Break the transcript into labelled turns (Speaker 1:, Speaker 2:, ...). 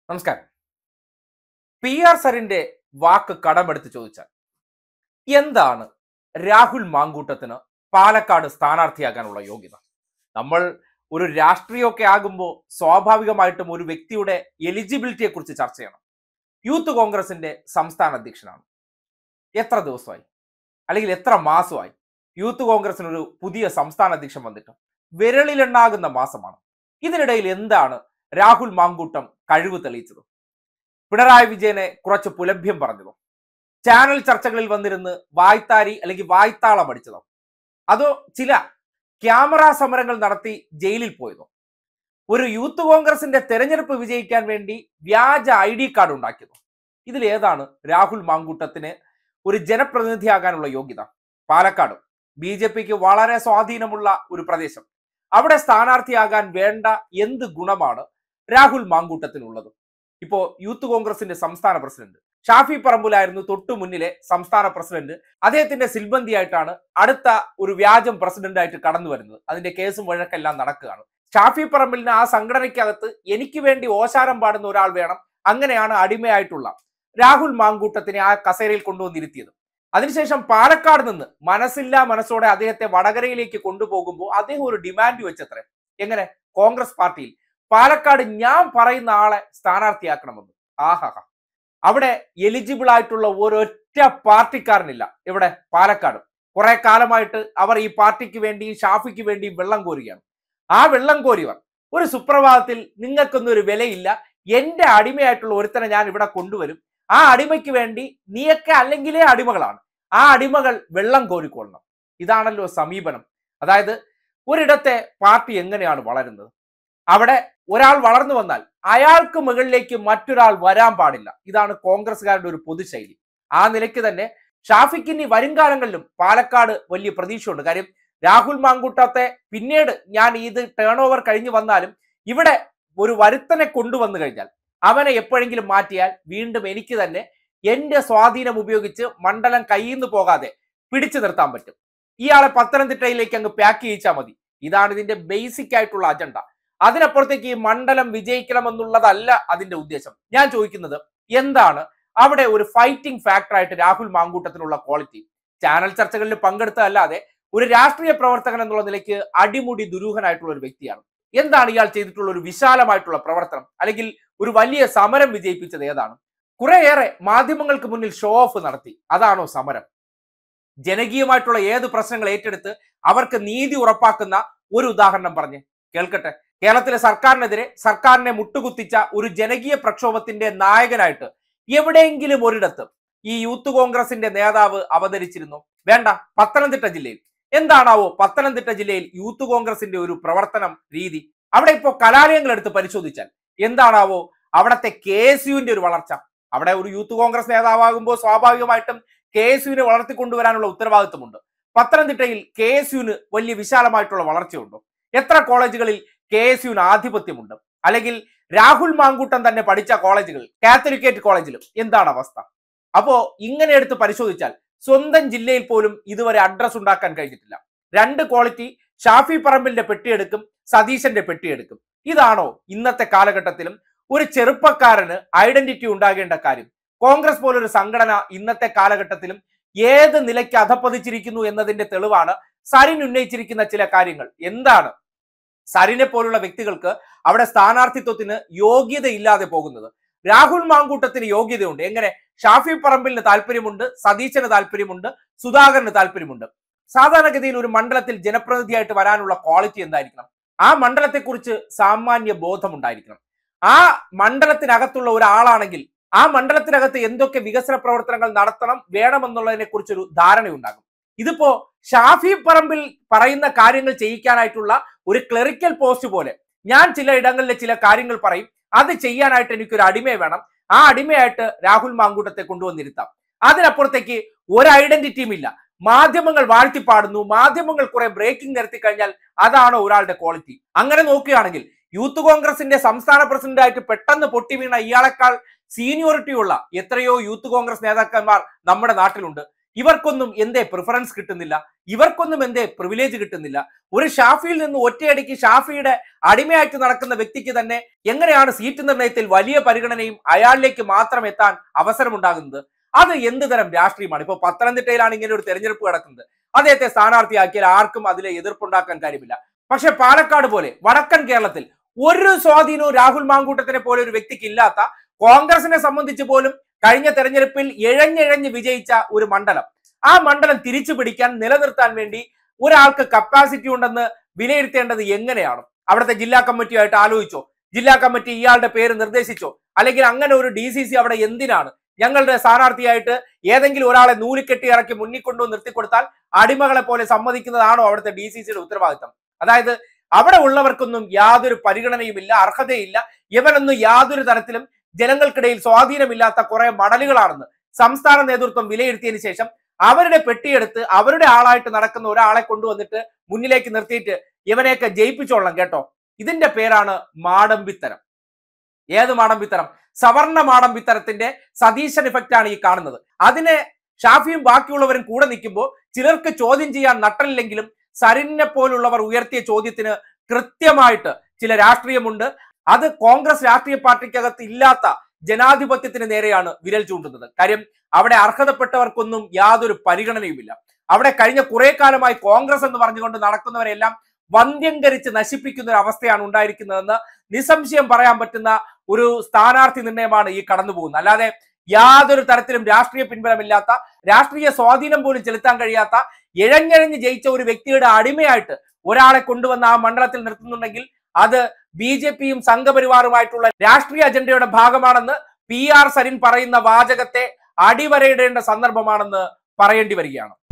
Speaker 1: നമസ്കാരം P R സരിന്റെ വാക്ക് കടമെടുത്ത് ചോദിച്ചാൽ എന്താണ് രാഹുൽ മാങ്കൂട്ടത്തിന് പാലക്കാട് സ്ഥാനാർത്ഥിയാകാനുള്ള യോഗ്യത നമ്മൾ ഒരു രാഷ്ട്രീയമൊക്കെ ആകുമ്പോൾ സ്വാഭാവികമായിട്ടും ഒരു വ്യക്തിയുടെ എലിജിബിലിറ്റിയെ കുറിച്ച് ചർച്ച ചെയ്യണം യൂത്ത് കോൺഗ്രസിന്റെ സംസ്ഥാന അധ്യക്ഷനാണ് എത്ര ദിവസമായി അല്ലെങ്കിൽ എത്ര മാസമായി യൂത്ത് കോൺഗ്രസിനൊരു പുതിയ സംസ്ഥാന അധ്യക്ഷൻ വന്നിട്ട് വിരളിലെണ്ണാകുന്ന മാസമാണ് ഇതിനിടയിൽ എന്താണ് രാഹുൽ മാങ്കൂട്ടം കഴിവ് തെളിയിച്ചത് പിണറായി വിജയനെ കുറച്ച് പുലഭ്യം പറഞ്ഞതോ ചാനൽ ചർച്ചകളിൽ വന്നിരുന്ന് വായ്ത്താരി അല്ലെങ്കിൽ വായ്ത്താളം അടിച്ചതോ അതോ ചില ക്യാമറ സമരങ്ങൾ നടത്തി ജയിലിൽ പോയതോ ഒരു യൂത്ത് കോൺഗ്രസിന്റെ തെരഞ്ഞെടുപ്പ് വിജയിക്കാൻ വേണ്ടി വ്യാജ ഐ ഡി കാർഡ് ഉണ്ടാക്കിയതോ ഇതിൽ ഏതാണ് രാഹുൽ മാങ്കൂട്ടത്തിന് ഒരു ജനപ്രതിനിധിയാകാനുള്ള യോഗ്യത പാലക്കാട് ബി ജെ പിക്ക് വളരെ സ്വാധീനമുള്ള ഒരു പ്രദേശം അവിടെ സ്ഥാനാർത്ഥിയാകാൻ വേണ്ട എന്ത് ഗുണമാണ് രാഹുൽ മാങ്കൂട്ടത്തിനുള്ളത് ഇപ്പോ യൂത്ത് കോൺഗ്രസിന്റെ സംസ്ഥാന പ്രസിഡന്റ് ഷാഫി പറമ്പിലായിരുന്നു തൊട്ടു മുന്നിലെ സംസ്ഥാന പ്രസിഡന്റ് അദ്ദേഹത്തിന്റെ സിൽബന്തിയായിട്ടാണ് അടുത്ത ഒരു വ്യാജം പ്രസിഡന്റ് ആയിട്ട് കടന്നു വരുന്നത് അതിന്റെ കേസും വഴക്കെല്ലാം നടക്കുകയാണ് ഷാഫി പറമ്പിലിന് ആ സംഘടനയ്ക്കകത്ത് എനിക്ക് വേണ്ടി ഓശാരം പാടുന്ന ഒരാൾ വേണം അങ്ങനെയാണ് അടിമയായിട്ടുള്ള രാഹുൽ മാങ്കൂട്ടത്തിനെ ആ കസേരയിൽ കൊണ്ടുവന്നിരുത്തിയത് അതിനുശേഷം പാലക്കാട് നിന്ന് മനസ്സില്ലാ മനസ്സോടെ അദ്ദേഹത്തെ വടകരയിലേക്ക് കൊണ്ടുപോകുമ്പോൾ അദ്ദേഹം ഒരു ഡിമാൻഡ് വെച്ചത്രേ എങ്ങനെ കോൺഗ്രസ് പാർട്ടിയിൽ പാലക്കാട് ഞാൻ പറയുന്ന ആളെ സ്ഥാനാർത്ഥിയാക്കണമെന്ന് ആഹാ അവിടെ എലിജിബിൾ ആയിട്ടുള്ള ഒരൊറ്റ പാർട്ടിക്കാരനില്ല ഇവിടെ പാലക്കാട് കുറെ കാലമായിട്ട് അവർ ഈ പാർട്ടിക്ക് വേണ്ടി ഷാഫിക്ക് വേണ്ടി വെള്ളം കോരുകയാണ് ആ വെള്ളം കോരിയവർ ഒരു സുപ്രഭാതത്തിൽ നിങ്ങൾക്കൊന്നും ഒരു വിലയില്ല എന്റെ അടിമയായിട്ടുള്ള ഒരുത്തനെ ഞാൻ ഇവിടെ കൊണ്ടുവരും ആ അടിമയ്ക്ക് വേണ്ടി നീയൊക്കെ അല്ലെങ്കിലേ അടിമകളാണ് ആ അടിമകൾ വെള്ളം കോരിക്കൊള്ളണം ഇതാണല്ലോ സമീപനം അതായത് ഒരിടത്തെ പാർട്ടി എങ്ങനെയാണ് വളരുന്നത് അവിടെ ഒരാൾ വളർന്നു വന്നാൽ അയാൾക്ക് മുകളിലേക്ക് മറ്റൊരാൾ വരാൻ പാടില്ല ഇതാണ് കോൺഗ്രസ്സുകാരുടെ ഒരു പൊതുശൈലി ആ നിലയ്ക്ക് തന്നെ ഷാഫിക്ക് ഇനി വരും കാലങ്ങളിലും പാലക്കാട് വലിയ പ്രതീക്ഷയുണ്ട് കാര്യം രാഹുൽ മാങ്കൂട്ടത്തെ പിന്നീട് ഞാൻ ഇത് ടേൺ ഓവർ കഴിഞ്ഞു വന്നാലും ഇവിടെ ഒരു വരുത്തനെ കൊണ്ടുവന്നു കഴിഞ്ഞാൽ അവനെ എപ്പോഴെങ്കിലും മാറ്റിയാൽ വീണ്ടും എനിക്ക് തന്നെ എന്റെ സ്വാധീനം ഉപയോഗിച്ച് മണ്ഡലം കയ്യിൽ നിന്ന് പോകാതെ പിടിച്ചു നിർത്താൻ പറ്റും ഇയാളെ പത്തനംതിട്ടയിലേക്ക് അങ്ങ് പാക്ക് ചെയ്യിച്ചാൽ മതി ഇതാണ് ഇതിന്റെ ബേസിക് ആയിട്ടുള്ള അജണ്ട അതിനപ്പുറത്തേക്ക് ഈ മണ്ഡലം വിജയിക്കണമെന്നുള്ളതല്ല അതിന്റെ ഉദ്ദേശം ഞാൻ ചോദിക്കുന്നത് എന്താണ് അവിടെ ഒരു ഫൈറ്റിംഗ് ഫാക്ടർ ആയിട്ട് രാഹുൽ മാങ്കൂട്ടത്തിനുള്ള ക്വാളിറ്റി ചാനൽ ചർച്ചകളിൽ പങ്കെടുത്തതല്ലാതെ ഒരു രാഷ്ട്രീയ പ്രവർത്തകൻ എന്നുള്ള നിലയ്ക്ക് അടിമുടി ദുരൂഹനായിട്ടുള്ള ഒരു വ്യക്തിയാണ് എന്താണ് ഇയാൾ ചെയ്തിട്ടുള്ള ഒരു വിശാലമായിട്ടുള്ള പ്രവർത്തനം അല്ലെങ്കിൽ ഒരു വലിയ സമരം വിജയിപ്പിച്ചത് ഏതാണ് കുറേയേറെ മാധ്യമങ്ങൾക്ക് മുന്നിൽ ഷോ ഓഫ് നടത്തി അതാണോ സമരം ജനകീയമായിട്ടുള്ള ഏത് പ്രശ്നങ്ങൾ ഏറ്റെടുത്ത് അവർക്ക് നീതി ഉറപ്പാക്കുന്ന ഒരു ഉദാഹരണം പറഞ്ഞ് കേൾക്കട്ടെ കേരളത്തിലെ സർക്കാരിനെതിരെ സർക്കാരിനെ മുട്ടുകുത്തിച്ച ഒരു ജനകീയ പ്രക്ഷോഭത്തിന്റെ നായകനായിട്ട് എവിടെയെങ്കിലും ഒരിടത്ത് ഈ യൂത്ത് കോൺഗ്രസിന്റെ നേതാവ് അവതരിച്ചിരുന്നു വേണ്ട പത്തനംതിട്ട ജില്ലയിൽ എന്താണാവോ പത്തനംതിട്ട ജില്ലയിൽ യൂത്ത് കോൺഗ്രസിന്റെ ഒരു പ്രവർത്തനം രീതി അവിടെ ഇപ്പോൾ കലാലയങ്ങൾ എടുത്ത് പരിശോധിച്ചാൽ എന്താണാവോ അവിടത്തെ കെ എസ് യുവിന്റെ ഒരു വളർച്ച അവിടെ ഒരു യൂത്ത് കോൺഗ്രസ് നേതാവാകുമ്പോൾ സ്വാഭാവികമായിട്ടും കെ എസ് യുവിനെ വളർത്തിക്കൊണ്ടുവരാനുള്ള ഉത്തരവാദിത്വമുണ്ട് പത്തനംതിട്ടയിൽ കെ എസ് യുവിന് വലിയ വിശാലമായിട്ടുള്ള വളർച്ചയുണ്ടോ എത്ര കോളേജുകളിൽ കെ എസ് യുവിന് ആധിപത്യമുണ്ട് അല്ലെങ്കിൽ രാഹുൽ മാങ്കൂട്ടം തന്നെ പഠിച്ച കോളേജുകൾ കാത്തലിക്കേറ്റ് കോളേജിലും എന്താണ് അവസ്ഥ അപ്പോ ഇങ്ങനെ എടുത്ത് പരിശോധിച്ചാൽ സ്വന്തം ജില്ലയിൽ പോലും ഇതുവരെ അഡ്രസ് ഉണ്ടാക്കാൻ കഴിഞ്ഞിട്ടില്ല രണ്ട് ക്വാളിറ്റി ഷാഫി പറമ്പിലിന്റെ പെട്ടിയെടുക്കും സതീശന്റെ പെട്ടിയെടുക്കും ഇതാണോ ഇന്നത്തെ കാലഘട്ടത്തിലും ഒരു ചെറുപ്പക്കാരന് ഐഡന്റിറ്റി ഉണ്ടാകേണ്ട കാര്യം കോൺഗ്രസ് പോലൊരു സംഘടന ഇന്നത്തെ കാലഘട്ടത്തിലും ഏത് നിലയ്ക്ക് അധപ്പതിച്ചിരിക്കുന്നു എന്നതിന്റെ തെളിവാണ് സരിൻ ഉന്നയിച്ചിരിക്കുന്ന ചില കാര്യങ്ങൾ എന്താണ് സരിനെ പോലുള്ള വ്യക്തികൾക്ക് അവിടെ സ്ഥാനാർത്ഥിത്വത്തിന് യോഗ്യതയില്ലാതെ പോകുന്നത് രാഹുൽ മാങ്കൂട്ടത്തിന് യോഗ്യതയുണ്ട് എങ്ങനെ ഷാഫി പറമ്പിലിന് താല്പര്യമുണ്ട് സതീശന് താല്പര്യമുണ്ട് സുധാകരന് താല്പര്യമുണ്ട് സാധാരണഗതിയിൽ ഒരു മണ്ഡലത്തിൽ ജനപ്രതിനിധിയായിട്ട് വരാനുള്ള ക്വാളിറ്റി എന്തായിരിക്കണം ആ മണ്ഡലത്തെക്കുറിച്ച് സാമാന്യ ബോധമുണ്ടായിരിക്കണം ആ മണ്ഡലത്തിനകത്തുള്ള ഒരാളാണെങ്കിൽ ആ മണ്ഡലത്തിനകത്ത് എന്തൊക്കെ വികസന പ്രവർത്തനങ്ങൾ നടത്തണം വേണമെന്നുള്ളതിനെ കുറിച്ചൊരു ധാരണയുണ്ടാകും ഇതിപ്പോ ഷാഫി പറമ്പിൽ പറയുന്ന കാര്യങ്ങൾ ചെയ്യിക്കാനായിട്ടുള്ള ഒരു ക്ലറിക്കൽ പോസ്റ്റ് പോലെ ഞാൻ ചില ഇടങ്ങളിലെ ചില കാര്യങ്ങൾ പറയും അത് ചെയ്യാനായിട്ട് എനിക്കൊരു അടിമയെ വേണം ആ അടിമയായിട്ട് രാഹുൽ മാങ്കൂട്ടത്തെ കൊണ്ടുവന്നിരുത്താം അതിനപ്പുറത്തേക്ക് ഒരു ഐഡന്റിറ്റിയും ഇല്ല മാധ്യമങ്ങൾ വാഴ്ത്തിപ്പാടുന്നു മാധ്യമങ്ങൾ കുറെ ബ്രേക്കിംഗ് നിരത്തി കഴിഞ്ഞാൽ അതാണോ ഒരാളുടെ ക്വാളിറ്റി അങ്ങനെ നോക്കുകയാണെങ്കിൽ യൂത്ത് കോൺഗ്രസിന്റെ സംസ്ഥാന പ്രസിഡന്റായിട്ട് പെട്ടെന്ന് പൊട്ടി വീണ ഇയാളെക്കാൾ സീനിയോറിറ്റി ഉള്ള എത്രയോ യൂത്ത് കോൺഗ്രസ് നേതാക്കന്മാർ നമ്മുടെ നാട്ടിലുണ്ട് ഇവർക്കൊന്നും എന്തേ പ്രിഫറൻസ് കിട്ടുന്നില്ല ഇവർക്കൊന്നും എന്തേ പ്രിവിലേജ് കിട്ടുന്നില്ല ഒരു ഷാഫിയിൽ നിന്ന് ഒറ്റയടിക്ക് ഷാഫിയുടെ അടിമയായിട്ട് നടക്കുന്ന വ്യക്തിക്ക് തന്നെ എങ്ങനെയാണ് സീറ്റ് നിർണയത്തിൽ വലിയ പരിഗണനയും അയാളിലേക്ക് മാത്രം എത്താൻ അവസരമുണ്ടാകുന്നത് അത് എന്ത് തരം രാഷ്ട്രീയമാണ് ഇപ്പൊ പത്തനംതിട്ടയിലാണ് ഇങ്ങനെ ഒരു തെരഞ്ഞെടുപ്പ് നടക്കുന്നത് അദ്ദേഹത്തെ സ്ഥാനാർത്ഥിയാക്കിയാൽ ആർക്കും അതിലെ എതിർപ്പുണ്ടാക്കാൻ കാര്യമില്ല പക്ഷെ പാലക്കാട് പോലെ വടക്കൻ കേരളത്തിൽ ഒരു സ്വാധീനവും രാഹുൽ മാങ്കൂട്ടത്തിനെ പോലെ ഒരു വ്യക്തിക്ക് ഇല്ലാത്ത കോൺഗ്രസിനെ സംബന്ധിച്ച് പോലും കഴിഞ്ഞ തെരഞ്ഞെടുപ്പിൽ ഇഴഞ്ഞിഴഞ്ഞ് വിജയിച്ച ഒരു മണ്ഡലം ആ മണ്ഡലം തിരിച്ചു പിടിക്കാൻ നിലനിർത്താൻ വേണ്ടി ഒരാൾക്ക് കപ്പാസിറ്റി ഉണ്ടെന്ന് വിലയിരുത്തേണ്ടത് എങ്ങനെയാണ് അവിടുത്തെ ജില്ലാ കമ്മിറ്റിയായിട്ട് ആലോചിച്ചോ ജില്ലാ കമ്മിറ്റി ഇയാളുടെ പേര് നിർദ്ദേശിച്ചോ അല്ലെങ്കിൽ അങ്ങനെ ഒരു ഡി സി സി അവിടെ എന്തിനാണ് ഞങ്ങളുടെ സ്ഥാനാർത്ഥിയായിട്ട് ഏതെങ്കിലും ഒരാളെ നൂലിക്കെട്ടി ഇറക്കി മുന്നിൽ കൊണ്ടു നിർത്തിക്കൊടുത്താൽ അടിമകളെ പോലെ സമ്മതിക്കുന്നതാണോ അവിടുത്തെ ഡി സി സിയുടെ ഉത്തരവാദിത്തം അതായത് അവിടെ ഉള്ളവർക്കൊന്നും യാതൊരു പരിഗണനയുമില്ല അർഹതയില്ല ഇവനൊന്നും യാതൊരു തരത്തിലും ജനങ്ങൾക്കിടയിൽ സ്വാധീനമില്ലാത്ത കുറെ മടലുകളാണെന്ന് സംസ്ഥാന നേതൃത്വം വിലയിരുത്തിയതിനു ശേഷം അവരുടെ പെട്ടിയെടുത്ത് അവരുടെ ആളായിട്ട് നടക്കുന്ന ഒരാളെ കൊണ്ടുവന്നിട്ട് മുന്നിലേക്ക് നിർത്തിയിട്ട് ഇവനെയൊക്കെ ജയിപ്പിച്ചോളണം കേട്ടോ ഇതിന്റെ പേരാണ് മാടമ്പിത്തരം ഏത് മാടമ്പിത്തരം സവർണ മാടമ്പിത്തരത്തിന്റെ സതീശൻ ഇഫക്റ്റ് ആണ് ഈ കാണുന്നത് അതിനെ ഷാഫിയും ബാക്കിയുള്ളവരും കൂടെ നിൽക്കുമ്പോൾ ചിലർക്ക് ചോദ്യം ചെയ്യാൻ നട്ടലില്ലെങ്കിലും സരിനെ പോലുള്ളവർ ഉയർത്തിയ ചോദ്യത്തിന് കൃത്യമായിട്ട് ചില രാഷ്ട്രീയമുണ്ട് അത് കോൺഗ്രസ് രാഷ്ട്രീയ പാർട്ടിക്കകത്ത് ഇല്ലാത്ത ജനാധിപത്യത്തിന് നേരെയാണ് വിരൽ ചൂണ്ടുന്നത് കാര്യം അവിടെ അർഹതപ്പെട്ടവർക്കൊന്നും യാതൊരു പരിഗണനയുമില്ല അവിടെ കഴിഞ്ഞ കുറെ കാലമായി കോൺഗ്രസ് എന്ന് പറഞ്ഞുകൊണ്ട് നടക്കുന്നവരെല്ലാം വന്ധ്യംകരിച്ച് നശിപ്പിക്കുന്ന ഒരു അവസ്ഥയാണ് ഉണ്ടായിരിക്കുന്നതെന്ന് നിസ്സംശയം പറയാൻ പറ്റുന്ന ഒരു സ്ഥാനാർത്ഥി നിർണയമാണ് ഈ കടന്നു പോകുന്നത് അല്ലാതെ യാതൊരു തരത്തിലും രാഷ്ട്രീയ പിൻബലമില്ലാത്ത രാഷ്ട്രീയ സ്വാധീനം പോലും ചെലുത്താൻ കഴിയാത്ത ഇഴഞ്ഞിഴഞ്ഞ് ജയിച്ച ഒരു വ്യക്തിയുടെ അടിമയായിട്ട് ഒരാളെ കൊണ്ടുവന്ന് ആ മണ്ഡലത്തിൽ നിർത്തുന്നുണ്ടെങ്കിൽ അത് ബി ജെ പിയും സംഘപരിവാറുമായിട്ടുള്ള രാഷ്ട്രീയ അജണ്ടയുടെ ഭാഗമാണെന്ന് പി ആർ സരിൻ പറയുന്ന വാചകത്തെ അടിവരയിടേണ്ട സന്ദർഭമാണെന്ന് പറയേണ്ടി വരികയാണ്